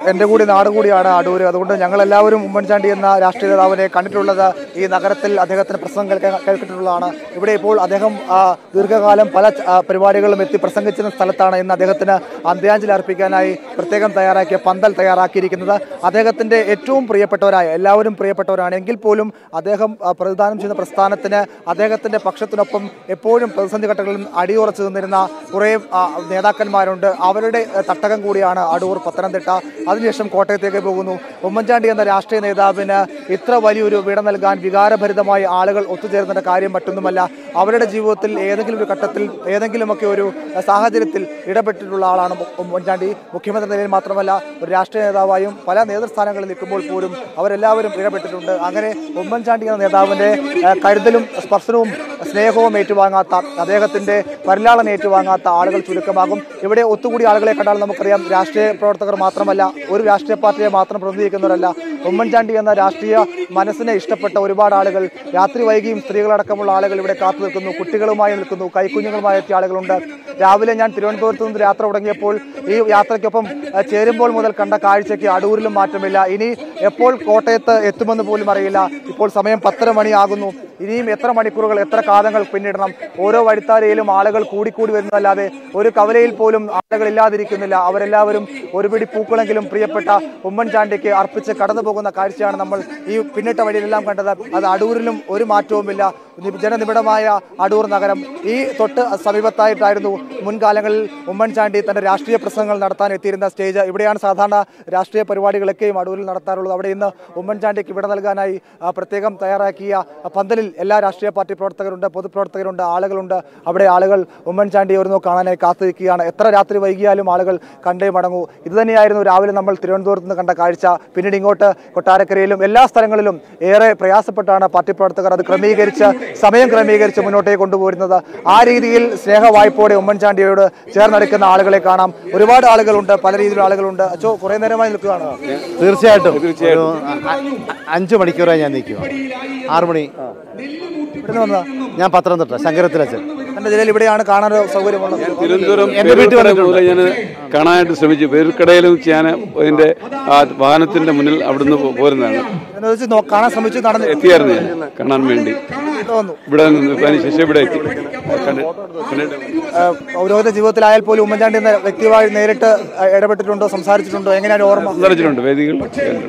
എൻ്റെ കൂടി നാട് കൂടിയാണ് അടൂർ അതുകൊണ്ട് ഞങ്ങൾ എല്ലാവരും ഉമ്മൻചാണ്ടി എന്ന രാഷ്ട്രീയ നേതാവിനെ കണ്ടിട്ടുള്ളത് ഈ നഗരത്തിൽ അദ്ദേഹത്തിന് പ്രസംഗം കേൾക്കാൻ കേൾക്കിട്ടുള്ളതാണ് ഇവിടെ ഇപ്പോൾ അദ്ദേഹം ആ, ദീർഘകാലം പല ആ, പരിപാടികളിലും എത്തി പ്രസംഗിച്ചിരുന്ന സ്ഥലത്താണ് ഇന്ന് അദ്ദേഹത്തിന് അന്ത്യാഞ്ജലി അർപ്പിക്കാനായി പ്രത്യേകം തയ്യാറാക്കിയ പന്തൽ തയ്യാറാക്കിയിരിക്കുന്നത് അദ്ദേഹത്തിന്റെ ഏറ്റവും പ്രിയപ്പെട്ടവരായ എല്ലാവരും പ്രിയപ്പെട്ടവരാണ് എങ്കിൽ പോലും അദ്ദേഹം ആ, പ്രതിദാനം ചെയ്യുന്ന പ്രസ്ഥാനത്തിന് അദ്ദേഹത്തിന്റെ പക്ഷത്തിനൊപ്പം എപ്പോഴും പ്രതിസന്ധി ഘട്ടങ്ങളിൽ അടിയുറച്ചു നിന്നിരുന്ന കുറേ ആ, നേതാക്കന്മാരുണ്ട് അവരുടെ ആ, തട്ടകം കൂടിയാണ് അടൂർ പത്തനംതിട്ട അതിനുശേഷം കോട്ടയത്തേക്ക് പോകുന്നു ഉമ്മൻചാണ്ടി എന്ന രാഷ്ട്രീയ നേതാവിന് ഇത്ര വലിയൊരു വിട നൽകാൻ വികാരഭരിതമായി ആളുകൾ ഒത്തുചേർന്നതിന്റെ കാര്യം മറ്റൊന്നുമല്ല അവരുടെ ജീവിതത്തിൽ ഏതെങ്കിലും ഒരു ഘട്ടത്തിൽ ഏതെങ്കിലുമൊക്കെ ഒരു ആ, സാഹചര്യത്തിൽ ഇടപെട്ടിട്ടുള്ള ആളാണ് ഉം- ഉമ്മൻചാണ്ടി മുഖ്യമന്ത്രി നിലയിൽ മാത്രമല്ല ഒരു രാഷ്ട്രീയ നേതാവായും പല നേതൃസ്ഥാനങ്ങളിൽ നിൽക്കുമ്പോൾ പോലും അവരെല്ലാവരും ഇടപെട്ടിട്ടുണ്ട് അങ്ങനെ ഉമ്മൻചാണ്ടി എന്ന നേതാവിന്റെ ആ, കരുതലും സ്പർശനവും സ്നേഹവും ഏറ്റുവാങ്ങാത്ത അദ്ദേഹത്തിന്റെ പരിലാളനം ഏറ്റുവാങ്ങാത്ത ആളുകൾ ചുരുക്കമാകും ഇവിടെ ഒത്തുകൂടി ആളുകളെ കണ്ടാൽ നമുക്കറിയാം രാഷ്ട്രീയ പ്രവർത്തകർ മാത്രമല്ല ഒരു രാഷ്ട്രീയ പാർട്ടിയെ മാത്രം പ്രതിനിധീകരിക്കുന്നവരല്ല ഉമ്മൻചാണ്ടി എന്ന രാഷ്ട്രീയ മനസ്സിനെ ഇഷ്ടപ്പെട്ട ഒരുപാട് ആളുകൾ രാത്രി വൈകിയും സ്ത്രീകളടക്കമുള്ള ആളുകൾ ഇവിടെ കാത്തു നിൽക്കുന്നു കുട്ടികളുമായി നിൽക്കുന്നു കൈക്കുഞ്ഞുങ്ങളുമായി എത്തിയ ആളുകളുണ്ട് രാവിലെ ഞാൻ തിരുവനന്തപുരത്ത് നിന്ന് യാത്ര തുടങ്ങിയപ്പോൾ ഈ യാത്രയ്ക്കൊപ്പം ആ, ചേരുമ്പോൾ മുതൽ കണ്ട കാഴ്ചയ്ക്ക് അടൂരിലും മാറ്റമില്ല ഇനി എപ്പോൾ കോട്ടയത്ത് എത്തുമെന്ന് പോലും അറിയില്ല ഇപ്പോൾ സമയം പത്തര മണിയാകുന്നു ഇനിയും എത്ര മണിക്കൂറുകൾ എത്ര കാലങ്ങൾ പിന്നിടണം ഓരോ വഴിത്താരയിലും ആളുകൾ കൂടിക്കൂടി വരുന്നതല്ലാതെ ഒരു കവലയിൽ പോലും ആളുകൾ ഇല്ലാതിരിക്കുന്നില്ല അവരെല്ലാവരും ഒരു പിടി പൂക്കളെങ്കിലും പ്രിയപ്പെട്ട ഉമ്മൻചാണ്ടിക്ക് അർപ്പിച്ച് കടന്നു പോകുന്ന കാഴ്ചയാണ് നമ്മൾ ഈ പിന്നിട്ട വഴിയിലെല്ലാം കണ്ടത് അത് അടൂരിലും ഒരു മാറ്റവുമില്ല നി- ജനനിബിഡമായ അടൂർ നഗരം ഈ തൊട്ട് സമീപത്തായിട്ടായിരുന്നു മുൻകാലങ്ങളിൽ ഉമ്മൻചാണ്ടി തന്റെ രാഷ്ട്രീയ പ്രസംഗങ്ങൾ നടത്താൻ എത്തിയിരുന്ന സ്റ്റേജ് ഇവിടെയാണ് സാധാരണ രാഷ്ട്രീയ പരിപാടികളൊക്കെയും അടൂരിൽ നടത്താറുള്ളത് അവിടെ ഇന്ന് ഉമ്മൻചാണ്ടിക്ക് വിട നൽകാനായി ആ, പ്രത്യേകം തയ്യാറാക്കിയ പന്തലിൽ എല്ലാ രാഷ്ട്രീയ പാർട്ടി പ്രവർത്തകരുണ്ട് പൊതുപ്രവർത്തകരുണ്ട് ആളുകളുണ്ട് അവിടെ ആളുകൾ ഉമ്മൻചാണ്ടിയെ ഒരു നോക്ക് കാണാനായി കാത്തിരിക്കുകയാണ് എത്ര രാത്രി വൈകിയാലും ആളുകൾ കണ്ടേ മടങ്ങൂ ഇത് തന്നെയായിരുന്നു രാവിലെ നമ്മൾ തിരുവനന്തപുരത്ത് നിന്ന് കണ്ട കാഴ്ച പിന്നീട് ഇങ്ങോട്ട് കൊട്ടാരക്കരയിലും എല്ലാ സ്ഥലങ്ങളിലും ഏറെ പ്രയാസപ്പെട്ടാണ് പാർട്ടി പ്രവർത്തകർ അത് ക്രമീകരിച്ച് സമയം ക്രമീകരിച്ച് മുന്നോട്ടേക്ക് കൊണ്ടുപോരുന്നത് ആ രീതിയിൽ സ്നേഹവായ്പോടെ ഉമ്മൻചാണ്ടിയോട് ചേർന്നെടുക്കുന്ന ആളുകളെ കാണാം ഒരുപാട് ആളുകളുണ്ട് പല രീതിയിലുള്ള ആളുകളുണ്ട് അച്ചോ കുറെ നേരമായി നിൽക്കുകയാണ് തീർച്ചയായിട്ടും ഒരു അ- അ- അഞ്ച് മണിക്കൂറായി ഞാൻ നിൽക്കുക ആറ് മണി ഇവിടുന്ന് വന്നതാ ഞാൻ പത്തനംതിട്ട ശങ്കരത്തിലച്ചൻ എന്റെ ജില്ലയിൽ ഇവിടെയാണ് കാണാൻ ഒരു സൗകര്യമുള്ളത് തിരുവനന്തപുരം എന്റെ വീട്ടിൽ പേരൂർക്കട മുതൽ ഞാൻ കാണാനായിട്ട് ശ്രമിച്ചു പേരുക്കടയിലും ഞാൻ അതിന്റെ ആ വാഹനത്തിന്റെ മുന്നിൽ അവിടുന്ന് പോ- പോരുന്നതാണ് എന്ന് വെച്ച് നോ- കാണാൻ ശ്രമിച്ചു നടന്നു എത്തിയായിരുന്നു ഞാൻ കാണാൻ വേണ്ടി വന്നു ഇവിടെ നിന്ന് അതിന് ശേഷം ഇവിടെ എത്തി കണ്ട് കണ്ടിട്ട് ഏഹ് പൗരോഹിത ജീവിതത്തിലായാൽ പോലും ഉമ്മൻചാണ്ടി എന്ന വ്യക്തിയുമായി നേരിട്ട് ഏഹ് ഇടപെട്ടിട്ടുണ്ടോ സംസാരിച്ചിട്ടുണ്ടോ എങ്ങനെയാണ് ഓർമ്മ സംസാരിച്ചിട്ടുണ്ട് വേദികൾ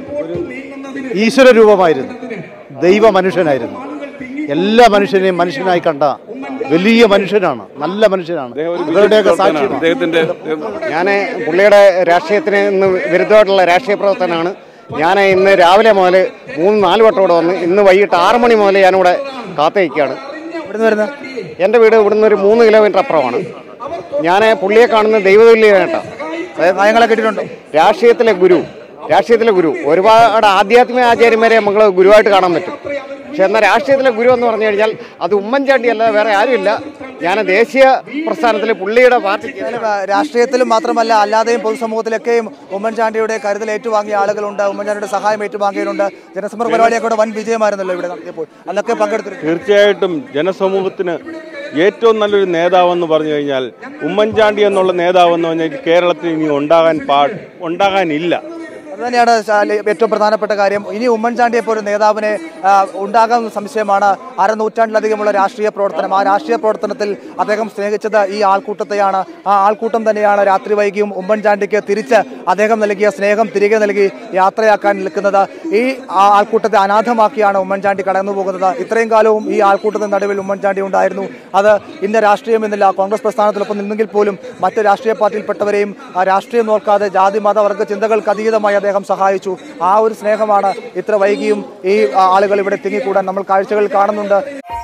ഈശ്വര രൂപമായിരുന്നു ദൈവ മനുഷ്യനായിരുന്നു എല്ലാ മനുഷ്യനെയും മനുഷ്യനായി കണ്ട വലിയ മനുഷ്യനാണ് നല്ല മനുഷ്യനാണ് ഇവരുടെയൊക്കെ സാക്ഷ്യമാണ് അദ്ദേഹത്തിന്റെ ഞാൻ പുള്ളിയുടെ രാഷ്ട്രീയത്തിന് ഇന്ന് വിരുദ്ധമായിട്ടുള്ള രാഷ്ട്രീയ പ്രവർത്തനമാണ് ഞാൻ ഇന്ന് രാവിലെ മുതൽ മൂന്ന് നാല് വട്ടം ഇവിടെ വന്ന് ഇന്ന് വൈകിട്ട് ആറ് മണി മുതൽ ഞാനിവിടെ കാത്തിരിക്കുകയാണ് ഇവിടുന്ന് വരുന്നത് എൻ്റെ വീട് ഇവിടുന്ന് ഒരു മൂന്ന് കിലോമീറ്റർ അപ്പുറമാണ് ഞാൻ പുള്ളിയെ കാണുന്ന ദൈവതുല്യനായിട്ടാണ് അതായത് നയങ്ങളെ കിട്ടിയിട്ടുണ്ടോ രാഷ്ട്രീയത്തിലെ ഗുരു രാഷ്ട്രീയത്തിലെ ഗുരു ഒരുപാട് ആധ്യാത്മിക ആചാര്യന്മാരെ നമ്മൾ ഗുരുവായിട്ട് കാണാൻ പറ്റും പക്ഷെ എന്നാൽ രാഷ്ട്രീയത്തിലെ ഗുരു എന്ന് പറഞ്ഞു കഴിഞ്ഞാൽ അത് ഉമ്മൻചാണ്ടി അല്ല വേറെ ആരുമില്ല ഞാൻ ദേശീയ പ്രസ്ഥാനത്തിൽ പുള്ളിയുടെ പാർട്ടിക്ക് എന്തായാലും, ആ, രാഷ്ട്രീയത്തിലും മാത്രമല്ല അല്ലാതെയും പൊതുസമൂഹത്തിലൊക്കെയും ഉമ്മൻചാണ്ടിയുടെ കരുതൽ ഏറ്റുവാങ്ങിയ ആളുകളുണ്ട് ഉമ്മൻചാണ്ടിയുടെ സഹായം ഏറ്റുവാങ്ങിയവരുണ്ട് ജനസമ്പർക്ക പരിപാടിയൊക്കെ ഇവിടെ വൻ വിജയമായിരുന്നല്ലോ ഇവിടെ നടത്തിയപ്പോൾ അന്നൊക്കെ പങ്കെടുത്തിട്ടുണ്ട് തീർച്ചയായിട്ടും ജനസമൂഹത്തിന് ഏറ്റവും നല്ലൊരു നേതാവെന്ന് പറഞ്ഞു കഴിഞ്ഞാൽ ഉമ്മൻചാണ്ടി എന്നുള്ള നേതാവെന്ന് പറഞ്ഞാൽ കേരളത്തിൽ ഇനി ഉണ്ടാകാൻ പാ ഉണ്ടാകാനില്ല അത് തന്നെയാണ് ശാലി- ഏറ്റവും പ്രധാനപ്പെട്ട കാര്യം ഇനി ഉമ്മൻചാണ്ടിയെ പോലെ ഒരു നേതാവിനെ ആ, ഉണ്ടാകാമെന്ന സംശയമാണ് അരനൂറ്റാണ്ടിലധികമുള്ള രാഷ്ട്രീയ പ്രവർത്തനം ആ രാഷ്ട്രീയ പ്രവർത്തനത്തിൽ അദ്ദേഹം സ്നേഹിച്ചത് ഈ ആൾക്കൂട്ടത്തെയാണ് ആ ആൾക്കൂട്ടം തന്നെയാണ് രാത്രി വൈകിയും ഉമ്മൻചാണ്ടിക്ക് തിരിച്ച് അദ്ദേഹം നൽകിയ സ്നേഹം തിരികെ നൽകി യാത്രയാക്കാൻ നിൽക്കുന്നത് ഈ ആ- ആൾക്കൂട്ടത്തെ അനാഥമാക്കിയാണ് ഉമ്മൻചാണ്ടി കടന്നു പോകുന്നത് ഇത്രയും കാലവും ഈ ആൾക്കൂട്ടത്തിന് നടുവിൽ ഉമ്മൻചാണ്ടി ഉണ്ടായിരുന്നു അത് ഇന്ന രാഷ്ട്രീയം എന്നില്ല കോൺഗ്രസ് പ്രസ്ഥാനത്തിനൊപ്പം നിന്നെങ്കിൽ പോലും മറ്റ് രാഷ്ട്രീയ പാർട്ടിയിൽപ്പെട്ടവരെയും ആ രാഷ്ട്രീയം നോക്കാതെ ജാതി മത വർഗ ചിന്തകൾക്ക് അതീതമായി അദ്ദേഹം സഹായിച്ചു ആ ഒരു സ്നേഹമാണ് ഇത്ര വൈകിയും ഈ ആ, ആളുകൾ ഇവിടെ തിങ്ങിക്കൂടാൻ നമ്മൾ കാഴ്ചകൾ കാണുന്നുണ്ട്